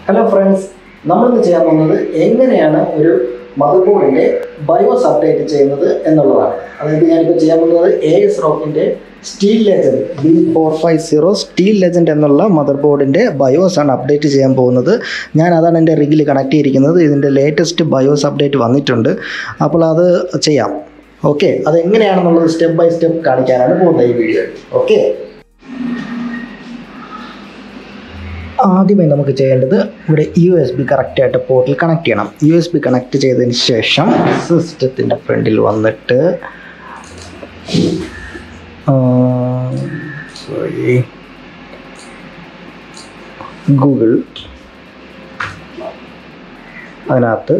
hello friends നമ്മളിന്ന് ചെയ്യാൻ പോകുന്നത് എങ്ങനെയാണ് ഒരു മദർ ബോർഡിൻ്റെ ബയോസ് അപ്ഡേറ്റ് ചെയ്യുന്നത് എന്നുള്ളതാണ് അതായത് ഞാനിപ്പോൾ ചെയ്യാൻ പോകുന്നത് എ എസ് റോക്കിൻ്റെ steel legend B four five zero steel legend എന്നുള്ള മദർ ബോർഡിൻ്റെ ബയോസ് ആണ് അപ്ഡേറ്റ് ചെയ്യാൻ പോകുന്നത് ഞാൻ അതാണ് എൻ്റെ റിഗിൽ കണക്ട് ചെയ്തിരിക്കുന്നത് ഇതിൻ്റെ ലേറ്റസ്റ്റ് ബയോസ് അപ്ഡേറ്റ് വന്നിട്ടുണ്ട് അപ്പോൾ അത് ചെയ്യാം ഓക്കെ അത് എങ്ങനെയാണെന്നുള്ളത് സ്റ്റെപ്പ് ബൈ സ്റ്റെപ്പ് കാണിക്കാനാണ് പോകുന്നത് ഈ വീഡിയോ ഓക്കെ ആദ്യമായി നമുക്ക് ചെയ്യേണ്ടത് ഇവിടെ യു എസ് ബി കറക്റ്റായിട്ട് പോർട്ടിൽ കണക്ട് ചെയ്യണം യു എസ് ബി കണക്ട് ചെയ്തതിന് ശേഷം സിസ്റ്റത്തിൻ്റെ ഫ്രണ്ടിൽ വന്നിട്ട് സോറി ഗൂഗിൾ അതിനകത്ത്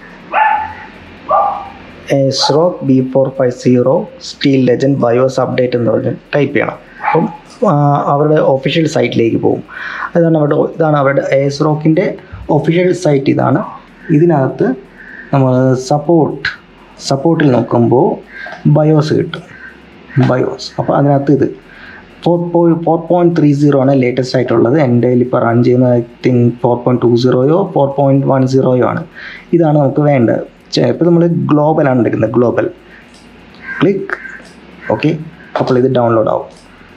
ASRock B four five zero steel legend BIOS update എന്ന് പറഞ്ഞ് ടൈപ്പ് ചെയ്യണം അപ്പം ആ, അവരുടെ ഒഫീഷ്യൽ സൈറ്റിലേക്ക് പോകും അതാണ് അവരുടെ ഇതാണ് അവരുടെ എസ് റോക്കിൻ്റെ ഒഫീഷ്യൽ സൈറ്റ് ഇതാണ് ഇതിനകത്ത് നമ്മൾ സപ്പോർട്ട് സപ്പോർട്ടിൽ നോക്കുമ്പോൾ ബയോസ് കിട്ടും ബയോസ് അപ്പോൾ അതിനകത്ത് ഇത് ഫോർ പോയി ഫോർ പോയിൻറ്റ് ത്രീ സീറോ ആണ് ലേറ്റസ്റ്റ് ആയിട്ടുള്ളത് എൻ്റെ ഇപ്പോൾ റൺ ചെയ്യുന്ന I think four point two സീറോയോ ഫോർ പോയിൻറ്റ് വൺ സീറോയോ ആണ് ഇതാണ് നമുക്ക് വേണ്ടത് ഇപ്പോൾ നമ്മൾ ഗ്ലോബലാണ് എടുക്കുന്നത് ഗ്ലോബൽ ക്ലിക്ക് ഓക്കെ അപ്പോൾ ഇത് ഡൗൺലോഡ് ആവും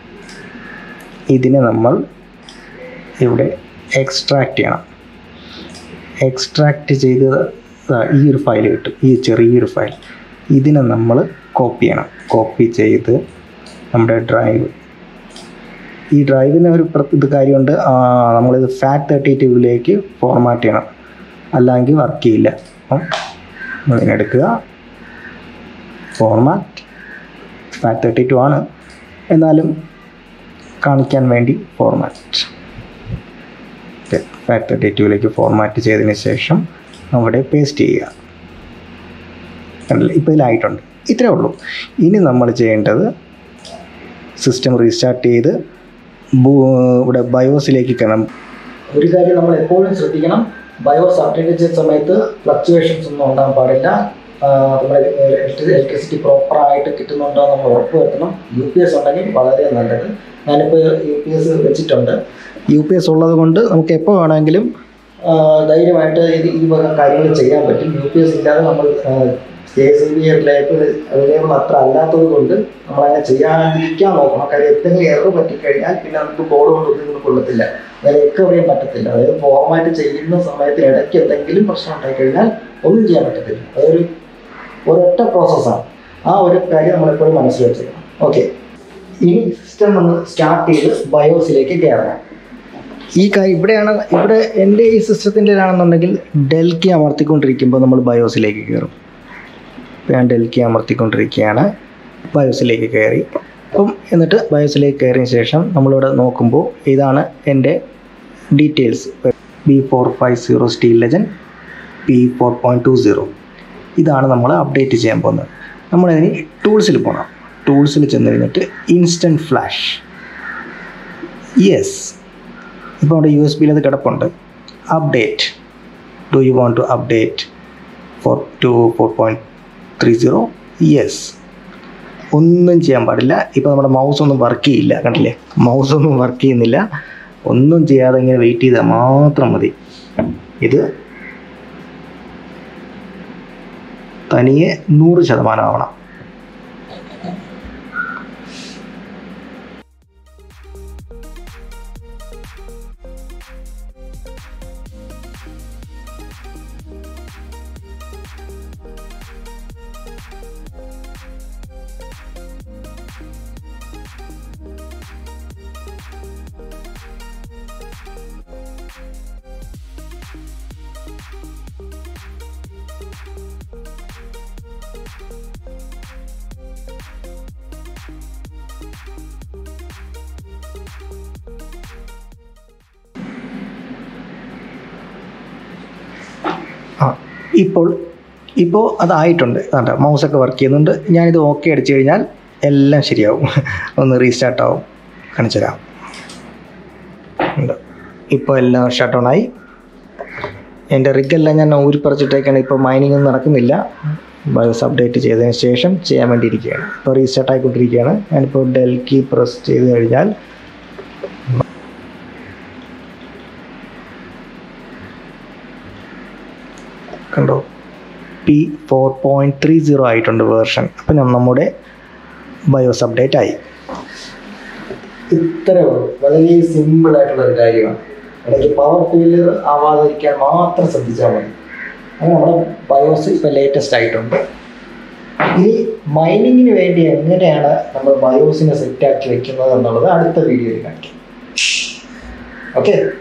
ഇതിനെ നമ്മൾ ഇവിടെ എക്സ്ട്രാക്ട് ചെയ്യണം എക്സ്ട്രാക്റ്റ് ചെയ്ത് ദാ ഈ ഒരു ഫയൽ കിട്ടും ഈ ചെറിയൊരു ഫയൽ ഇതിനെ നമ്മൾ കോപ്പി ചെയ്യണം കോപ്പി ചെയ്ത് നമ്മുടെ ഡ്രൈവ് ഈ ഡ്രൈവിന് ഒരു പ്ര- ഇത് കാര്യമുണ്ട് ആ, നമ്മളിത് ഫാറ്റ് തേർട്ടി ടൂവിലേക്ക് ഫോർമാറ്റ് ചെയ്യണം അല്ലെങ്കിൽ വർക്ക് ചെയ്യില്ല അപ്പം നമ്മളിതിനെടുക്കുക ഫോർമാറ്റ് ഫാറ്റ് തേർട്ടി ടു ആണ് എന്നാലും കാണിക്കാൻ വേണ്ടി ഫോർമാറ്റ് ഫാറ്റ് തേർട്ടി ടുവിലേക്ക് ഫോർമാറ്റ് ചെയ്തതിന് ശേഷം അവിടെ പേസ്റ്റ് ചെയ്യുക കണ്ടില്ലേ ഇപ്പോൾ ഇതിലായിട്ടുണ്ട് ഇത്രേ ഉള്ളൂ ഇനി നമ്മൾ ചെയ്യേണ്ടത് സിസ്റ്റം റീസ്റ്റാർട്ട് ചെയ്ത് ബൂ- ഇവിടെ ബയോസിലേക്ക് കയറണം ഒരു കാര്യം നമ്മൾ എപ്പോഴും ശ്രദ്ധിക്കണം ബയോസ് അപ്ഡേറ്റ് ചെയ്യുന്ന സമയത്ത് ഫ്ലക്ച്വേഷൻസ് ഒന്നും ഉണ്ടാകാൻ പാടില്ല നമ്മുടെ ഇലക്ട്രിസിറ്റി പ്രോപ്പറായിട്ട് കിട്ടുന്നുണ്ടോ എന്ന് നമ്മൾ ഉറപ്പ് വരുത്തണം യു പി എസ് ഉണ്ടെങ്കിൽ വളരെ നല്ലത് ഞാനിപ്പോൾ യു പി എസ് വെച്ചിട്ടുണ്ട് യു പി എസ് ഉള്ളത് കൊണ്ട് നമുക്ക് എപ്പോൾ വേണമെങ്കിലും ആ, ധൈര്യമായിട്ട് ഇത് ഈ വക കാര്യങ്ങൾ ചെയ്യാൻ പറ്റും യു പി എസ് ഇല്ലാതെ നമ്മൾ കെ എസ് ബി ലേബിൾ അവൈലബിൾ അത്ര അല്ലാത്തത് കൊണ്ട് നമ്മളങ്ങനെ ചെയ്യാതിരിക്കാൻ നോക്കണം കാര്യം എന്തെങ്കിലും എറർ പറ്റിക്കഴിഞ്ഞാൽ പിന്നെ നമുക്ക് ബോർഡ് കൊണ്ട് ഒന്നും കൊള്ളത്തില്ല അതായത് റിക്കവർ ചെയ്യാൻ പറ്റത്തില്ല അതായത് ഫോർമാറ്റ് ചെയ്യുന്ന സമയത്ത് ഇടയ്ക്ക് എന്തെങ്കിലും പ്രശ്നം ഉണ്ടായിക്കഴിഞ്ഞാൽ ഒന്നും ചെയ്യാൻ പറ്റത്തില്ല അതൊരു ഒരൊറ്റ പ്രോസസ്സാണ് ആ ഒരു കാര്യം നമ്മളെപ്പോഴും മനസ്സിൽ വെച്ചേക്കണം ഓക്കെ ഇനി സിസ്റ്റം നമ്മൾ സ്റ്റാർട്ട് ചെയ്ത് ബയോസിലേക്ക് കയറണം ഈ കാര്യം ഇവിടെയാണ് ഇവിടെ എൻ്റെ ഈ സിസ്റ്റത്തിൻ്റെതാണെന്നുണ്ടെങ്കിൽ ഡെൽക്കി അമർത്തിക്കൊണ്ടിരിക്കുമ്പോൾ നമ്മൾ ബയോസിലേക്ക് കയറും ഇപ്പം ഞാൻ ഡെൽക്കി അമർത്തിക്കൊണ്ടിരിക്കുകയാണ് ബയോസിലേക്ക് കയറി അപ്പം എന്നിട്ട് ബയോസിലേക്ക് കയറിയ ശേഷം നമ്മളിവിടെ നോക്കുമ്പോൾ ഇതാണ് എൻ്റെ details B four five zero steel legend P four point two zero ഇതാണ് നമ്മൾ അപ്ഡേറ്റ് ചെയ്യാൻ പോകുന്നത് നമ്മളതിന് ടൂൾസിൽ പോകണം ടൂൾസിൽ ചെന്ന് കഴിഞ്ഞിട്ട് ഇൻസ്റ്റൻറ്റ് ഫ്ലാഷ് യെസ് ഇപ്പോൾ അവിടെ യു എസ് ബിയിൽ അത് കിടപ്പുണ്ട് update do you want to update four two four point three zero yes ഒന്നും ചെയ്യാൻ പാടില്ല ഇപ്പോൾ നമ്മുടെ മൗസ് ഒന്നും വർക്ക് ചെയ്യില്ല കണ്ടില്ലേ മൗസ് ഒന്നും വർക്ക് ചെയ്യുന്നില്ല ഒന്നും ചെയ്യാതെ ഇങ്ങനെ വെയിറ്റ് ചെയ്താൽ മാത്രം മതി ഇത് തനിയെ നൂറ് ശതമാനം ആവണം ആ ഇപ്പോൾ ഇപ്പോൾ അതായിട്ടുണ്ട് കണ്ടോ മൗസൊക്കെ വർക്ക് ചെയ്യുന്നുണ്ട് ഞാനിത് ഓക്കെ അടിച്ചു കഴിഞ്ഞാൽ എല്ലാം ശരിയാവും ഒന്ന് റീസ്റ്റാർട്ട് ആവും കാണിച്ചു തരാം ഉണ്ട് ഇപ്പോൾ എല്ലാം ഷട്ട് ഓൺ ആയി എൻ്റെ റിഗെല്ലാം ഞാൻ ഊരിപ്പറിച്ചിട്ടേക്കാണ് ഇപ്പോൾ മൈനിങ് ഒന്നും നടക്കുന്നില്ല ബയോസ് അപ്ഡേറ്റ് ചെയ്തതിന് ശേഷം ചെയ്യാൻ വേണ്ടിയിരിക്കുകയാണ് ഇപ്പോൾ റീസ്റ്റാർട്ട് ആയിക്കൊണ്ടിരിക്കുകയാണ് ഞാനിപ്പോൾ ഡെൽ കീ പ്രസ് ചെയ്ത് കഴിഞ്ഞാൽ കണ്ടോ P four point three zero ആയിട്ടുണ്ട് വേർഷൻ അപ്പം നമ്മുടെ ബയോസ് അപ്ഡേറ്റ് ആയി ഇത്രേ ഉള്ളൂ വളരെ സിമ്പിൾ ആയിട്ടുള്ള ഒരു കാര്യമാണ് ഇടയ്ക്ക് പവർ ഫെയിലിയർ ആവാതിരിക്കാൻ മാത്രം ശ്രദ്ധിച്ചാൽ മതി അങ്ങനെ നമ്മുടെ ബയോസ് ഇപ്പം ലേറ്റസ്റ്റ് ആയിട്ടുണ്ട് ഇനി മൈനിങ്ങിന് വേണ്ടി എങ്ങനെയാണ് നമ്മൾ ബയോസിനെ സെറ്റാക്കി വെക്കുന്നത് എന്നുള്ളത് അടുത്ത വീഡിയോയിൽ കാണിക്കാം ഓക്കെ